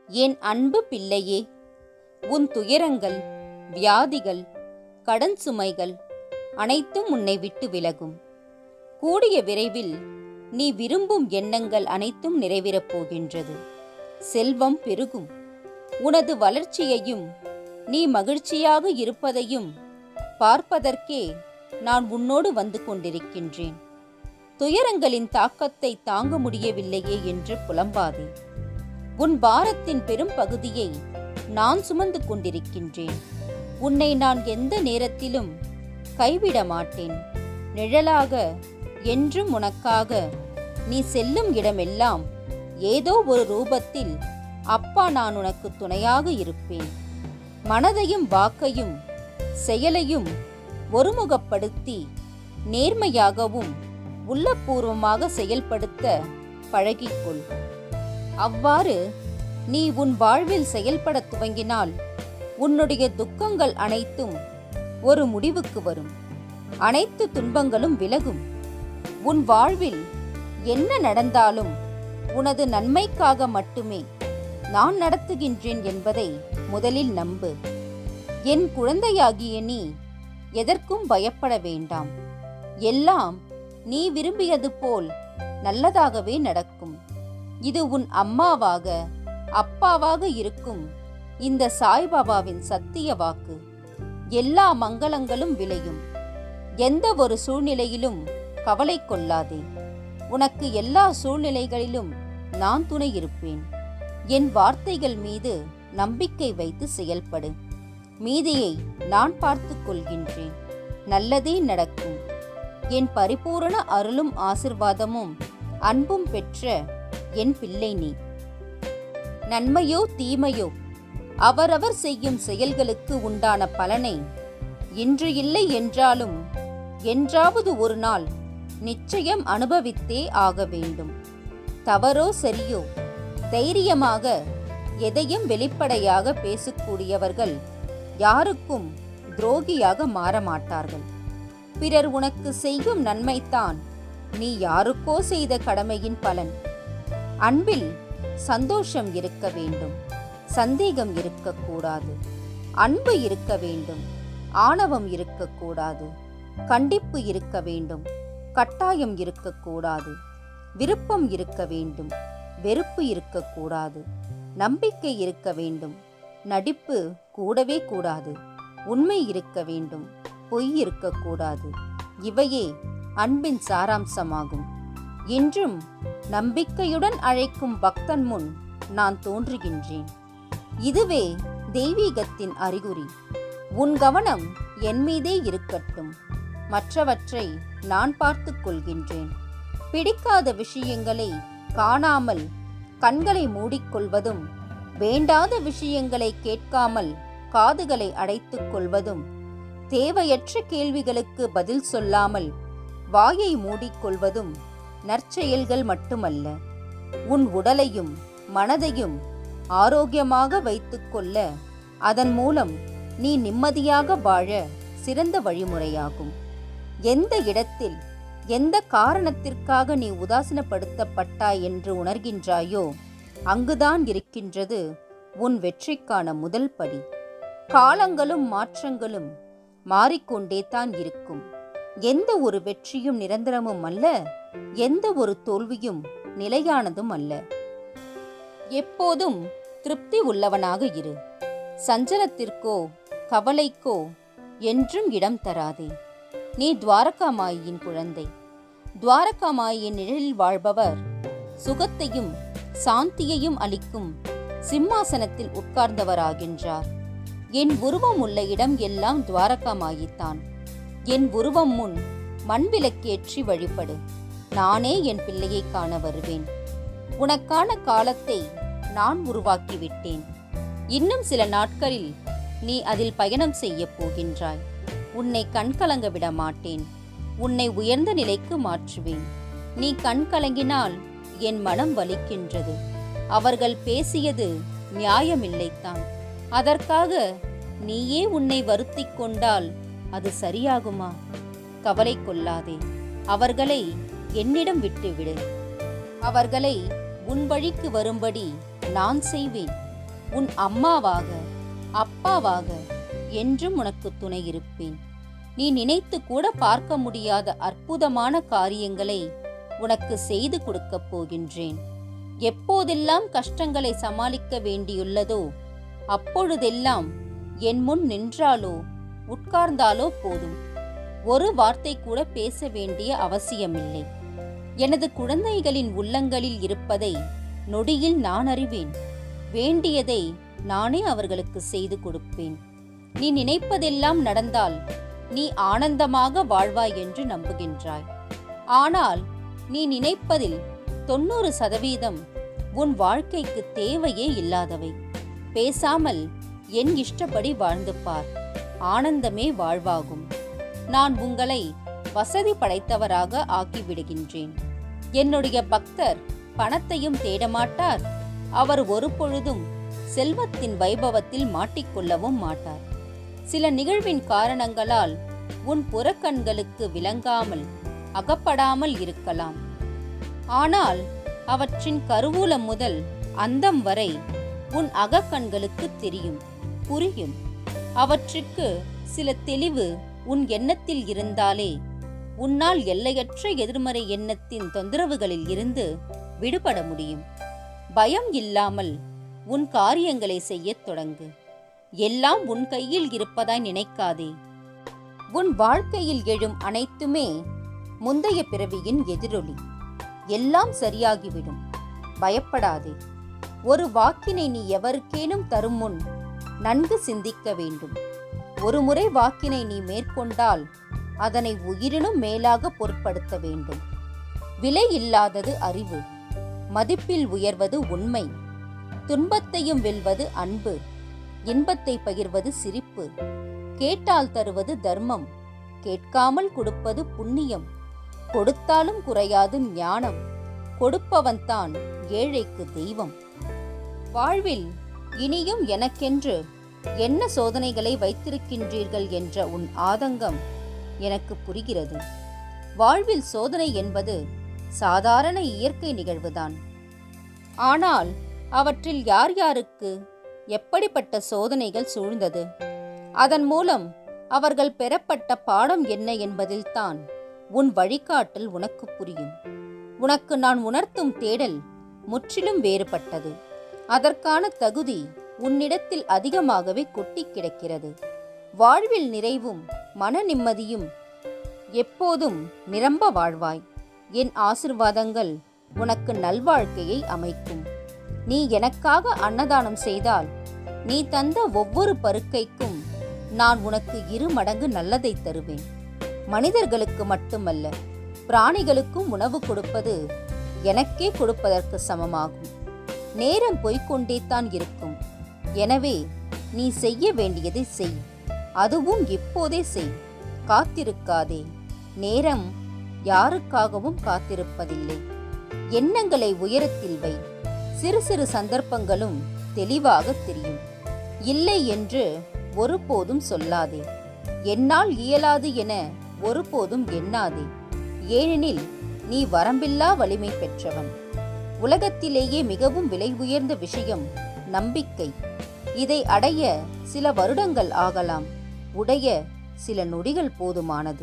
என் அன்பு பிள்ளையே உன் துயரங்கள் வியாதிகள் கடன் சுமைகள் அனைத்தும் உன்னை விட்டு விலகும் கூடிய விரைவில் நீ விரும்பும் எண்ணங்கள் அனைத்தும் நிறைவேறப் போகின்றது செல்வம் பெருகும் உனது வளர்ச்சியையும் நீ மகிழ்ச்சியாக இருப்பதையும் பார்ப்பதற்கே நான் உன்னோடு வந்து கொண்டிருக்கின்றேன் துயரங்களின் தாக்கத்தை தாங்க முடியவில்லையே என்று புலம்பாதே உன் பாரத்தின் பெரும் பகுதியை நான் சுமந்து கொண்டிருக்கின்றேன் உன்னை நான் எந்த நேரத்திலும் கைவிட மாட்டேன் நிழலாக என்றும் உனக்காக நீ செல்லும் இடமெல்லாம் ஏதோ ஒரு ரூபத்தில் அப்பா நான் உனக்கு துணையாக இருப்பேன் மனதையும் வாக்கையும் செயலையும் ஒருமுகப்படுத்தி நேர்மையாகவும் உள்ளபூர்வமாக செயல்படுத்த பழகிக்கொள் அவ்வாறு நீ உன் வாழ்வில் செயல்பட துவங்கினால் உன்னுடைய துக்கங்கள் அனைத்தும் ஒரு முடிவுக்கு வரும் அனைத்து துன்பங்களும் விலகும் உன் வாழ்வில் என்ன நடந்தாலும் உனது நன்மைக்காக மட்டுமே நான் நடத்துகின்றேன் என்பதை முதலில் நம்பு என் குழந்தையாகிய நீ எதற்கும் பயப்பட வேண்டாம் எல்லாம் நீ விரும்பியது போல் நல்லதாகவே நடக்கும் இது உன் அம்மாவாக அப்பாவாக இருக்கும் இந்த சாய்பாபாவின் சத்திய வாக்கு எல்லா மங்களங்களும் விளையும் எந்த ஒரு சூழ்நிலையிலும் கவலை கொள்ளாதே உனக்கு எல்லா சூழ்நிலைகளிலும் நான் துணை இருப்பேன் என் வார்த்தைகள் மீது நம்பிக்கை வைத்து செயல்படு மீதியை நான் பார்த்துக் கொள்கின்றேன் நல்லதே நடக்கும் என் பரிபூரண அருளும் ஆசிர்வாதமும் அன்பும் பெற்ற என் பிள்ளை நீ நன்மையோ தீமையோ அவரவர் செய்யும் செயல்களுக்கு உண்டான பலனை இன்று இல்லை என்றாலும் என்றாவது ஒரு நாள் நிச்சயம் அனுபவித்தே ஆக வேண்டும் தவறோ சரியோ தைரியமாக எதையும் வெளிப்படையாக பேசக்கூடியவர்கள் யாருக்கும் துரோகியாக மாற மாட்டார்கள் பிறர் உனக்கு செய்யும் நன்மைத்தான் நீ யாருக்கோ செய்த கடமையின் பலன் அன்பில் சந்தோஷம் இருக்க வேண்டும் சந்தேகம் இருக்கக்கூடாது அன்பு இருக்க வேண்டும் ஆணவம் இருக்கக்கூடாது கண்டிப்பு இருக்க வேண்டும் கட்டாயம் இருக்கக்கூடாது விருப்பம் இருக்க வேண்டும் வெறுப்பு இருக்கக்கூடாது நம்பிக்கை இருக்க வேண்டும் நடிப்பு கூடவே கூடாது உண்மை இருக்க வேண்டும் பொய் இருக்கக்கூடாது இவையே அன்பின் சாராம்சமாகும் இன்றும் நம்பிக்கையுடன் அழைக்கும் பக்தன் முன் நான் தோன்றுகின்றேன் இதுவே தெய்வீகத்தின் அறிகுறி உன் கவனம் என் மீதே இருக்கட்டும் மற்றவற்றை நான் பார்த்துக் கொள்கின்றேன் பிடிக்காத விஷயங்களை காணாமல் கண்களை மூடிக்கொள்வதும் வேண்டாத விஷயங்களை கேட்காமல் காதுகளை அடைத்துக் கொள்வதும் தேவையற்ற கேள்விகளுக்கு பதில் சொல்லாமல் வாயை மூடிக்கொள்வதும் நற்செயல்கள் மட்டுமல்ல உன் உடலையும் மனதையும் ஆரோக்கியமாக வைத்துக்கொள்ள அதன் மூலம் நீ நிம்மதியாக வாழ சிறந்த வழிமுறையாகும் எந்த இடத்தில் எந்த காரணத்திற்காக நீ உதாசீனப்படுத்தப்பட்டாய் என்று உணர்கின்றாயோ அங்குதான் இருக்கின்றது உன் வெற்றிக்கான முதல் படி காலங்களும் மாற்றங்களும் மாறிக்கொண்டே தான் இருக்கும் எந்த ஒரு வெற்றியும் நிரந்தரமும் அல்ல எந்த ஒரு தோல்வியும் நிலையானதும் அல்ல எப்போதும் திருப்தி உள்ளவனாக இரு சஞ்சலத்திற்கோ கவலைக்கோ என்றும் இடம் தராதே நீ துவாரகாமாயின் குழந்தை துவாரகாமாயின் நிழலில் வாழ்பவர் சுகத்தையும் சாந்தியையும் அளிக்கும் சிம்மாசனத்தில் உட்கார்ந்தவராகின்றார் என் உருவம் உள்ள இடம் எல்லாம் துவாரகாமாயித்தான் என் உருவம் முன் மண் விளக்கேற்றி வழிபடு நானே என் பிள்ளையை காண வருவேன் உனக்கான காலத்தை நான் உருவாக்கிவிட்டேன் இன்னும் சில நாட்களில் நீ அதில் பயணம் செய்யப் போகின்றாய் உன்னை கண்கலங்க விட மாட்டேன் உன்னை உயர்ந்த நிலைக்கு மாற்றுவேன் நீ கண் கலங்கினால் என் மனம் வலிக்கின்றது அவர்கள் பேசியது நியாயமில்லைத்தான் அதற்காக நீயே உன்னை வருத்திக் கொண்டால் அது சரியாகுமா கவலை கொள்ளாதே அவர்களை என்னிடம் விட்டுவிடு அவர்களை உன் வழிக்கு வரும்படி நான் செய்வேன் உன் அம்மாவாக அப்பாவாக என்றும் உனக்கு துணை இருப்பேன் நீ நினைத்து கூட பார்க்க முடியாத அற்புதமான காரியங்களை உனக்கு செய்து கொடுக்கப் போகின்றேன் எப்போதெல்லாம் கஷ்டங்களை சமாளிக்க வேண்டியுள்ளதோ அப்பொழுதெல்லாம் என் முன் நின்றாலோ உட்கார்ந்தாலோ போதும் ஒரு வார்த்தை கூட பேச வேண்டிய அவசியமில்லை எனது குழந்தைகளின் உள்ளங்களில் இருப்பதை நொடியில் நான் அறிவேன் வேண்டியதை நானே அவர்களுக்கு செய்து கொடுப்பேன் நீ நினைப்பதெல்லாம் நடந்தால் நீ ஆனந்தமாக வாழ்வாய் என்று நம்புகின்றாய் ஆனால் நீ நினைப்பதில் தொண்ணூறு சதவீதம் உன் வாழ்க்கைக்கு தேவையே இல்லாதவை பேசாமல் என் இஷ்டப்படி வாழ்ந்து பார் ஆனந்தமே வாழ்வாகும் நான் உங்களை வசதி படைத்தவராக ஆக்கிவிடுகின்றேன் என்னுடைய பக்தர் பணத்தையும் தேடமாட்டார் அவர் ஒரு பொழுதும் செல்வத்தின் வைபவத்தில் மாட்டிக்கொள்ளவும் மாட்டார் சில நிகழ்வின் காரணங்களால் உன் புறக்கண்களுக்கு விளங்காமல் அகப்படாமல் இருக்கலாம் ஆனால் அவற்றின் கருவூலம் முதல் அந்தம் வரை உன் அகக்கண்களுக்கு தெரியும் புரியும் அவற்றுக்கு சில தெளிவு உன் எண்ணத்தில் இருந்தாலே உன்னால் எல்லையற்ற எதிர்மறை எண்ணத்தின் தொந்தரவுகளில் இருந்து விடுபட முடியும் பயம் இல்லாமல் உன் காரியங்களை செய்யத் தொடங்கு எல்லாம் உன் கையில் இருப்பதாய் நினைக்காதே உன் வாழ்க்கையில் எழும் அனைத்துமே முந்தைய பிறவியின் எதிரொலி எல்லாம் சரியாகிவிடும் பயப்படாதே ஒரு வாக்கினை நீ எவருக்கேனும் தரும் முன் நன்கு சிந்திக்க வேண்டும் ஒரு முறை வாக்கினை நீ மேற்கொண்டால் அதனை உயிரினும் மேலாக பொருட்படுத்த வேண்டும் விலை இல்லாதது அறிவு மதிப்பில் உயர்வது உண்மை துன்பத்தையும் வெல்வது அன்பு இன்பத்தை பகிர்வது சிரிப்பு கேட்டால் தருவது தர்மம் கேட்காமல் கொடுப்பது புண்ணியம் கொடுத்தாலும் குறையாது ஞானம் கொடுப்பவன்தான் ஏழைக்கு தெய்வம் வாழ்வில் இனியும் எனக்கென்று என்ன சோதனைகளை வைத்திருக்கின்றீர்கள் என்ற உன் ஆதங்கம் எனக்கு புரிகிறது வாழ்வில் சோதனை என்பது சாதாரண இயற்கை நிகழ்வுதான் ஆனால் அவற்றில் யார் யாருக்கு எப்படிப்பட்ட சோதனைகள் சூழ்ந்தது அதன் மூலம் அவர்கள் பெறப்பட்ட பாடம் என்ன என்பதில்தான் உன் வழிகாட்டல் உனக்கு புரியும் உனக்கு நான் உணர்த்தும் தேடல் முற்றிலும் வேறுபட்டது அதற்கான தகுதி உன்னிடத்தில் அதிகமாகவே கொட்டி கிடக்கிறது வாழ்வில் நிறைவும் மன நிம்மதியும் எப்போதும் நிரம்ப வாழ்வாய் என் ஆசிர்வாதங்கள் உனக்கு நல்வாழ்க்கையை அமைக்கும் நீ எனக்காக அன்னதானம் செய்தால் நீ தந்த ஒவ்வொரு பருக்கைக்கும் நான் உனக்கு இரு மடங்கு நல்லதை தருவேன் மனிதர்களுக்கு மட்டுமல்ல பிராணிகளுக்கும் உணவு கொடுப்பது எனக்கே கொடுப்பதற்கு சமமாகும் நேரம் போய்க்கொண்டே தான் இருக்கும் எனவே நீ செய்ய வேண்டியதை செய் அதுவும் இப்போதே செய் காத்திருக்காதே நேரம் யாருக்காகவும் காத்திருப்பதில்லை எண்ணங்களை உயரத்தில் வை சிறு சிறு சந்தர்ப்பங்களும் தெளிவாக தெரியும் இல்லை என்று ஒருபோதும் சொல்லாதே என்னால் இயலாது என ஒருபோதும் எண்ணாதே ஏனெனில் நீ வரம்பில்லா வலிமை பெற்றவன் உலகத்திலேயே மிகவும் விலை உயர்ந்த விஷயம் நம்பிக்கை இதை அடைய சில வருடங்கள் ஆகலாம் உடைய சில நொடிகள் போதுமானது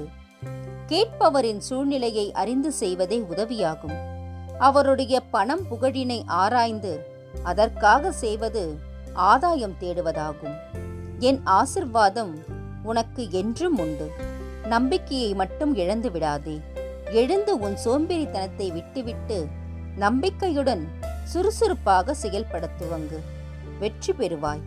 கேட்பவரின் சூழ்நிலையை அறிந்து செய்வதே உதவியாகும் அவருடைய பணம் புகழினை ஆராய்ந்து அதற்காக செய்வது ஆதாயம் தேடுவதாகும் என் ஆசிர்வாதம் உனக்கு என்றும் உண்டு நம்பிக்கையை மட்டும் இழந்து விடாதே எழுந்து உன் சோம்பேறித்தனத்தை விட்டுவிட்டு நம்பிக்கையுடன் சுறுசுறுப்பாக செயல்பட துவங்கு வெற்றி பெறுவாய்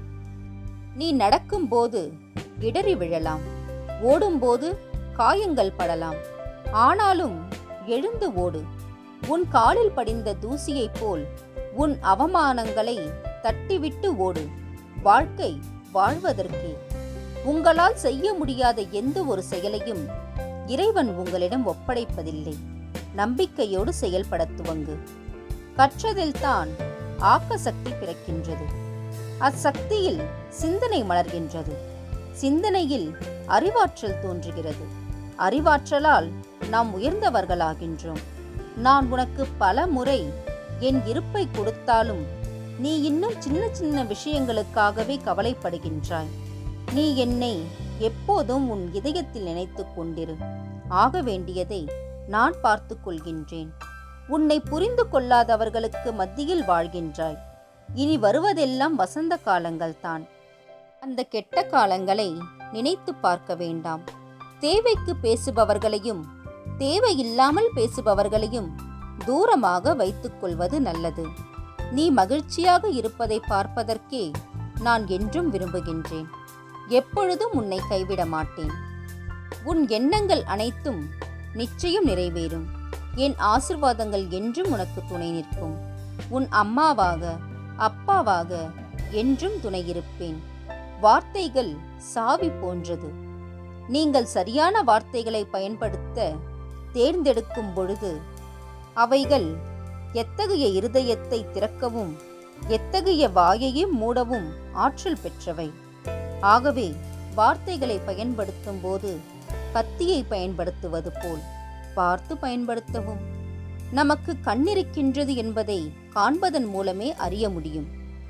நீ நடக்கும்போது இடறி விழலாம் ஓடும்போது காயங்கள் படலாம் ஆனாலும் எழுந்து ஓடு உன் காலில் படிந்த தூசியைப் போல் உன் அவமானங்களை தட்டிவிட்டு ஓடு வாழ்க்கை வாழ்வதற்கே உங்களால் செய்ய முடியாத எந்த ஒரு செயலையும் இறைவன் உங்களிடம் ஒப்படைப்பதில்லை நம்பிக்கையோடு செயல்பட துவங்கு கற்றதில்தான் ஆக்க சக்தி பிறக்கின்றது அச்சக்தியில் சிந்தனை மலர்கின்றது சிந்தனையில் அறிவாற்றல் தோன்றுகிறது அறிவாற்றலால் நாம் உயர்ந்தவர்களாகின்றோம் நான் உனக்கு பல முறை என் இருப்பை கொடுத்தாலும் நீ இன்னும் சின்ன சின்ன விஷயங்களுக்காகவே கவலைப்படுகின்றாய் நீ என்னை எப்போதும் உன் இதயத்தில் நினைத்துக் கொண்டிரு ஆக வேண்டியதை நான் பார்த்துக் கொள்கின்றேன் உன்னை புரிந்து கொள்ளாதவர்களுக்கு மத்தியில் வாழ்கின்றாய் இனி வருவதெல்லாம் வசந்த காலங்கள்தான் அந்த கெட்ட காலங்களை நினைத்து பார்க்க வேண்டாம் தேவைக்கு பேசுபவர்களையும் தேவையில்லாமல் பேசுபவர்களையும் தூரமாக வைத்துக் கொள்வது நல்லது நீ மகிழ்ச்சியாக இருப்பதை பார்ப்பதற்கே நான் என்றும் விரும்புகின்றேன் எப்பொழுதும் உன்னை கைவிட மாட்டேன் உன் எண்ணங்கள் அனைத்தும் நிச்சயம் நிறைவேறும் என் ஆசிர்வாதங்கள் என்றும் உனக்கு துணை நிற்கும் உன் அம்மாவாக அப்பாவாக என்றும் துணை இருப்பேன் வார்த்தைகள் சாவி போன்றது நீங்கள் சரியான வார்த்தைகளை பயன்படுத்த தேர்ந்தெடுக்கும் பொழுது அவைகள் எத்தகைய இருதயத்தை திறக்கவும் எத்தகைய வாயையும் மூடவும் ஆற்றல் பெற்றவை ஆகவே வார்த்தைகளை பயன்படுத்தும் போது கத்தியை பயன்படுத்துவது போல் பார்த்து பயன்படுத்தவும் நமக்கு கண்ணிருக்கின்றது என்பதை காண்பதன் மூலமே அறிய முடியும்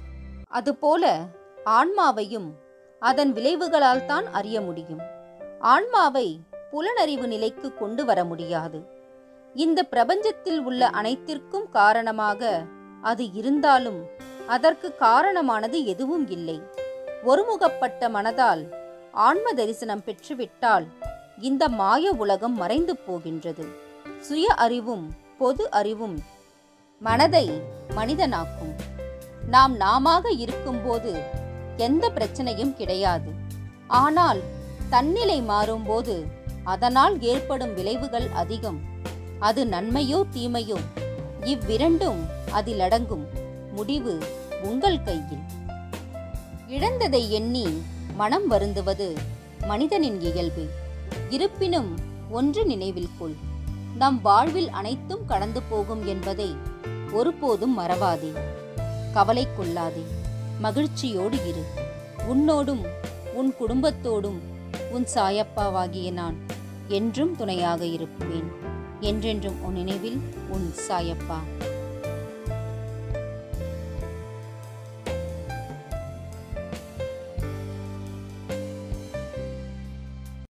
அதுபோல ஆன்மாவையும் அதன் விளைவுகளால் தான் அறிய முடியும் ஆன்மாவை புலனறிவு நிலைக்கு கொண்டு வர முடியாது இந்த பிரபஞ்சத்தில் உள்ள அனைத்திற்கும் காரணமாக அது இருந்தாலும் அதற்கு காரணமானது எதுவும் இல்லை ஒருமுகப்பட்ட மனதால் ஆன்ம தரிசனம் பெற்றுவிட்டால் இந்த மாய உலகம் மறைந்து போகின்றது சுய அறிவும் பொது அறிவும் மனதை மனிதனாக்கும் நாம் நாமாக இருக்கும்போது எந்த பிரச்சனையும் கிடையாது ஆனால் தன்னிலை மாறும்போது அதனால் ஏற்படும் விளைவுகள் அதிகம் அது நன்மையோ தீமையோ இவ்விரண்டும் அதில் அடங்கும் முடிவு உங்கள் கையில் இழந்ததை எண்ணி மனம் வருந்துவது மனிதனின் இயல்பு இருப்பினும் ஒன்று நினைவில் கொள் நம் வாழ்வில் அனைத்தும் கடந்து போகும் என்பதை ஒருபோதும் மறவாதே கவலை கொள்ளாதே மகிழ்ச்சியோடு இரு உன்னோடும் உன் குடும்பத்தோடும் உன் சாயப்பாவாகிய நான் என்றும் துணையாக இருப்பேன் என்றென்றும் உன் நினைவில் உன் சாயப்பா